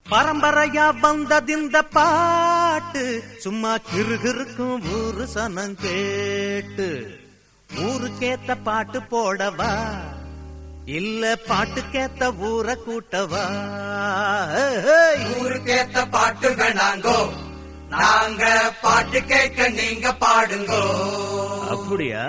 பரம்பரையா வந்ததிந்த பாட்டு சும்மா கிறுகிறுக்கும் ஊரு சனம் கேட்டு ஊருக்கேத்த பாட்டு போடவா இல்ல பாட்டுக்கேத்த ஊரை கூட்டவா ஹேய். ஊருக்கேத்த பாட்டு வேணாங்கோ நாங்க பாட்டு கேட்க நீங்க பாடுங்கோ அப்படியா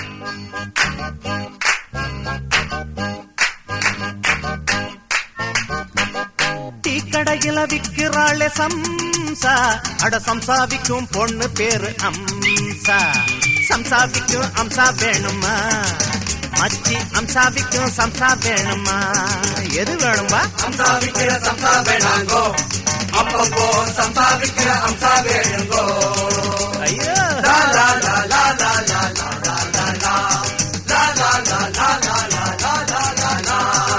டீ கடையில விக்கிறாளே சம்சா அட சம்சா விக்கும் பொண்ணு பேரு அம்சா சம்சா விக்கும் அம்சா வேணுமா மச்சி அம்சா விக்கும் சம்சா வேணுமா எது வேணுமா அம்சா விக்கிற சம்சா வேணாங்கோ அப்பப்போ சம்சா விக்கிற அம்சா வேணுங்கோ ஐயோ லா la la la la la la la la la. La la la la la la la la la லா.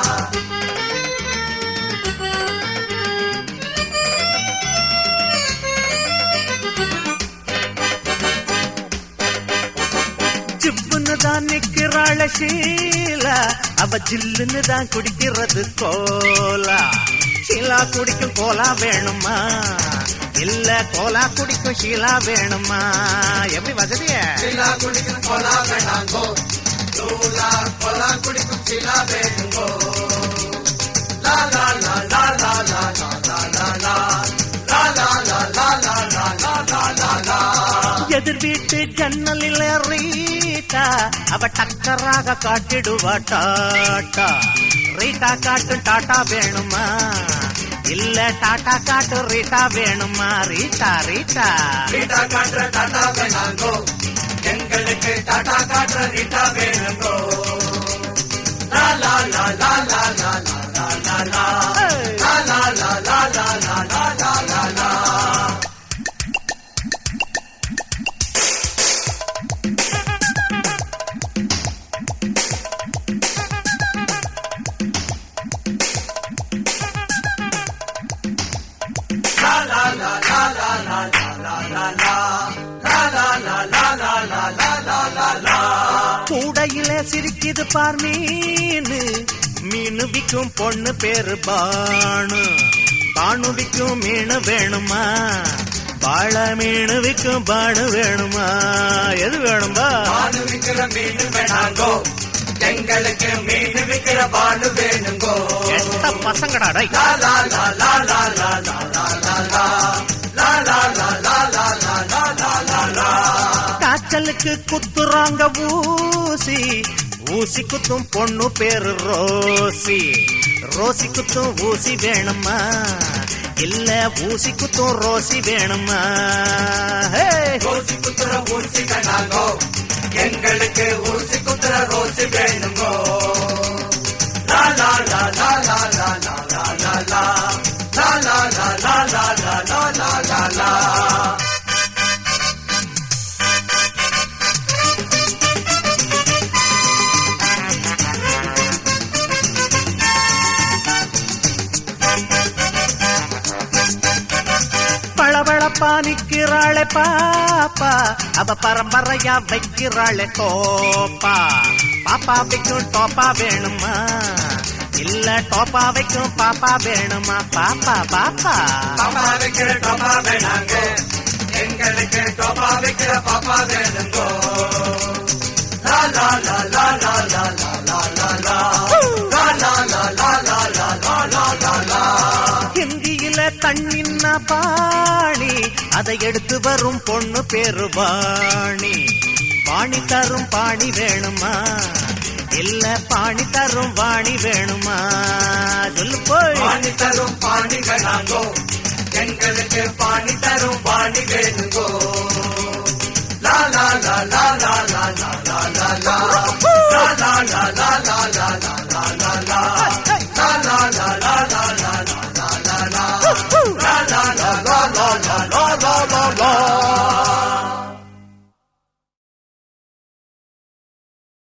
ஜிப்புன்னு தான் நிக்கிறாள ஷீலா அவ ஜில்லுன்னு தான் குடிக்கிறது கோலா ஷீலா குடிக்கும் கோலா வேணுமா இல்ல கோலா குடிக்கும் ஷீலா வேணுமா எப்படி வசதிய சிலா குடிக்கும் கொலா வேணாங்கோ லூலா கொலா குடிக்கும் சிலா வேணுங்கோ la la la la la la la la la la. La la la la la la la la la லா. எதிர் வீட்டு ஜன்னலில் ரீட்டா அவ டக்கராக காட்டிடுவா டாட்டா ரீட்டா காட்டும் டாட்டா வேணுமா இல்ல டாட்டா காட்டு ரீட்டா வேணுமா ரீட்டா ரீட்டா ரீட்டா காட்டுற டாட்டா வேணாங்கோ எங்களுக்கு டாட்டா காட்டுற ரீட்டா வேணுங்கோ la la la la la la la la la la. La la la la la la la la la la. La la la la la la la la la la. La la la la la la la la la la. கூடையில சிரிக்குது பார் மீனு மீனு விக்கும் பொண்ணு பேரு பானு பானு விக்கும் மீனு வேணுமா வாழ மீனு விக்கும் பானு வேணுமா எது வேணுமா பானு விக்கிற மீன் வேணாங்கோ எங்களுக்கு மீன் விக்கிற பானு வேணுங்கோ எட்ட பசங்கடா டேய். லா la la la la la la la la la. La la la la la la la la la லா. காய்ச்சலுக்கு குத்துறாங்க ஊசி ஊசி குத்தும் பொண்ணு பேரு ரோசி ரோசி குத்தும் ஊசி வேணுமா இல்ல ஊசி குத்தும் ரோசி வேணுமா ஹே! ரோசி குத்துற ஊசி வேணாங்கோ எங்களுக்கு ஊசி குத்துற Rousey வேணுங்கோ la la la la la la la la la la. La la la la la la la la la லா. பளபளப்பா நிக்கிறாளே பாப்பா அவ பரம்பரையா வைக்கிறாளே கோப்பா பாப்பா வைக்கும் டோப்பா வேணுமா இல்ல டோப்பா வைக்கும் பாப்பா வேணுமா பாப்பா பாப்பா பாப்பா வைக்கிற டோப்பா வேணாங்க எங்களுக்கு டோப்பா வைக்கிற பாப்பா வேணுங்கோ la la la la la la la la la la. La la la la la la la la la லா. ஹிந்தியில கண்ணின்னா பாணி அதை எடுத்து வரும் பொண்ணு பேரு வாணி பாணி தரும் பாணி வேணுமா இல்ல பாணி தரும் வாணி வேணுமா சொல்லு போய் பாணி தரும் பாணி வேணாங்கோ எங்களுக்கு பாணி தரும் பாணி வேணும்